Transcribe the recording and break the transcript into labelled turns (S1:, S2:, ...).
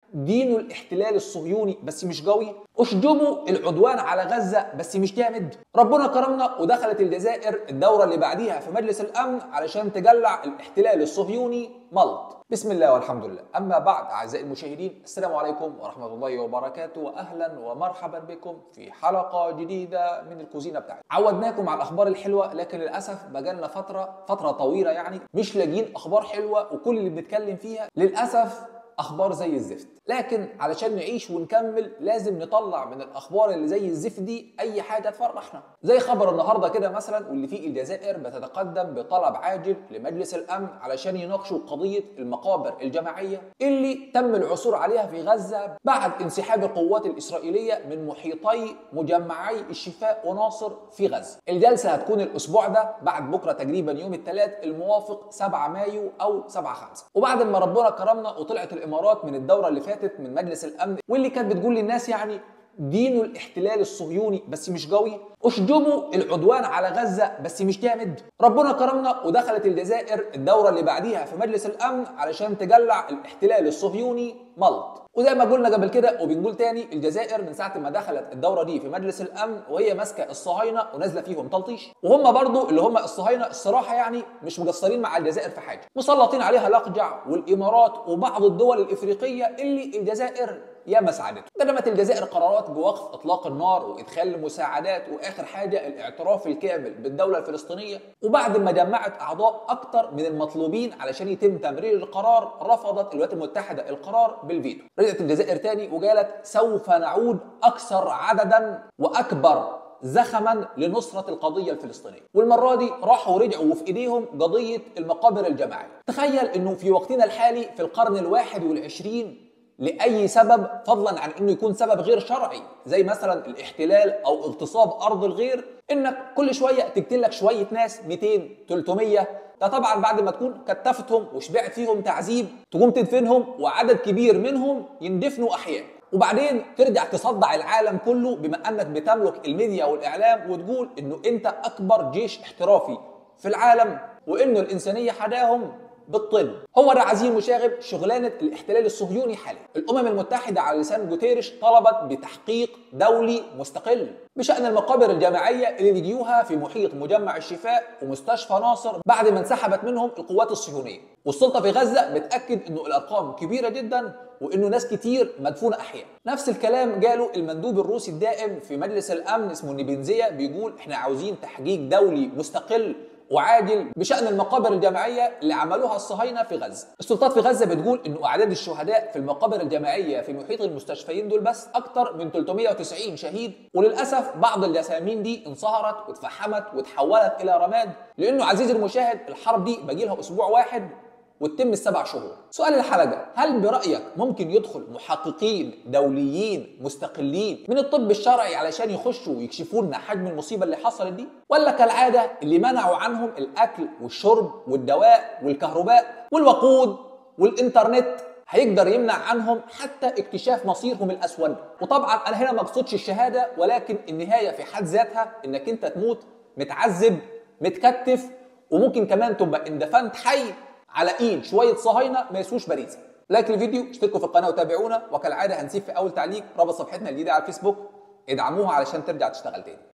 S1: دينوا الاحتلال الصهيوني بس مش قوي اشجبوا العدوان على غزة بس مش جامد ربنا كرمنا ودخلت الجزائر الدورة اللي بعديها في مجلس الأمن علشان تجلع الاحتلال الصهيوني ملط بسم الله والحمد لله أما بعد أعزائي المشاهدين السلام عليكم ورحمة الله وبركاته وأهلا ومرحبا بكم في حلقة جديدة من الكوزينة بتاعتي عودناكم على الأخبار الحلوة لكن للأسف بقالنا فترة فترة طويلة يعني مش لاقيين أخبار حلوة وكل اللي بنتكلم فيها للأسف اخبار زي الزفت لكن علشان نعيش ونكمل لازم نطلع من الاخبار اللي زي الزفت دي اي حاجه تفرحنا زي خبر النهارده كده مثلا واللي فيه الجزائر بتتقدم بطلب عاجل لمجلس الامن علشان يناقشوا قضيه المقابر الجماعيه اللي تم العثور عليها في غزه بعد انسحاب القوات الاسرائيليه من محيطي مجمعي الشفاء وناصر في غزه الجلسه هتكون الاسبوع ده بعد بكره تقريبا يوم الثلاث الموافق 7 مايو او 7 5 وبعد ما ربنا كرمنا وطلعت الامارات من الدوره اللي فاتت من مجلس الامن واللي كانت بتقول للناس يعني دينوا الاحتلال الصهيوني بس مش قوي اشجبوا العدوان على غزه بس مش جامد ربنا كرمنا ودخلت الجزائر الدوره اللي بعديها في مجلس الامن علشان تجلع الاحتلال الصهيوني ملط وزي ما قلنا قبل كده وبنقول تاني الجزائر من ساعه ما دخلت الدوره دي في مجلس الامن وهي ماسكه الصهاينه ونازله فيهم تلطيش وهم برضو اللي هم الصهاينه الصراحه يعني مش مقصرين مع الجزائر في حاجه مسلطين عليها الاقجع والامارات وبعض الدول الافريقيه اللي الجزائر ياما ساعدته قدمت الجزائر قرارات بوقف اطلاق النار وادخال المساعدات واخر حاجه الاعتراف الكامل بالدوله الفلسطينيه وبعد ما جمعت اعضاء اكتر من المطلوبين علشان يتم تمرير القرار رفضت الولايات المتحده القرار بالفيتو رجعت الجزائر تاني وقالت سوف نعود اكثر عددا واكبر زخما لنصرة القضية الفلسطينية والمرة دي راحوا ورجعوا وفي ايديهم قضية المقابر الجماعية تخيل انه في وقتنا الحالي في القرن الواحد والعشرين لأي سبب فضلا عن انه يكون سبب غير شرعي زي مثلا الاحتلال او اغتصاب ارض الغير انك كل شوية تقتل لك شوية ناس 200 300 ده طبعا بعد ما تكون كتفتهم وشبعت فيهم تعذيب تقوم تدفنهم وعدد كبير منهم يندفنوا احياء وبعدين ترجع تصدع العالم كله بما انك بتملك الميديا والاعلام وتقول انه انت اكبر جيش احترافي في العالم وانه الانسانيه حداهم بالطن هو ده عزيزي المشاغب شغلانه الاحتلال الصهيوني حاليا الامم المتحده على لسان جوتيرش طلبت بتحقيق دولي مستقل بشان المقابر الجماعيه اللي لجيوها في محيط مجمع الشفاء ومستشفى ناصر بعد ما انسحبت منهم القوات الصهيونيه والسلطه في غزه بتاكد انه الارقام كبيره جدا وانه ناس كتير مدفونه احياء نفس الكلام جاله المندوب الروسي الدائم في مجلس الامن اسمه نيبنزيا بيقول احنا عاوزين تحقيق دولي مستقل وعاجل بشأن المقابر الجماعية اللي عملوها الصهاينة في غزة. السلطات في غزة بتقول إنه أعداد الشهداء في المقابر الجماعية في محيط المستشفيين دول بس أكتر من 390 شهيد وللأسف بعض الجسامين دي انصهرت واتفحمت وتحولت إلى رماد لأنه عزيزي المشاهد الحرب دي باقي لها أسبوع واحد وتتم السبع شهور. سؤال الحلقة هل برأيك ممكن يدخل محققين دوليين مستقلين من الطب الشرعي علشان يخشوا ويكشفوا لنا حجم المصيبة اللي حصلت دي؟ ولا كالعادة اللي منعوا عنهم الأكل والشرب والدواء والكهرباء والوقود والإنترنت هيقدر يمنع عنهم حتى اكتشاف مصيرهم الأسود وطبعا أنا هنا ما اقصدش الشهادة ولكن النهاية في حد ذاتها إنك أنت تموت متعذب متكتف وممكن كمان تبقى اندفنت حي على ايد شويه صهاينه ما يسووش باريزه لايك الفيديو اشتركوا في القناه وتابعونا وكالعاده هنسيب في اول تعليق رابط صفحتنا الجديده على الفيسبوك ادعموها علشان ترجع تشتغل تاني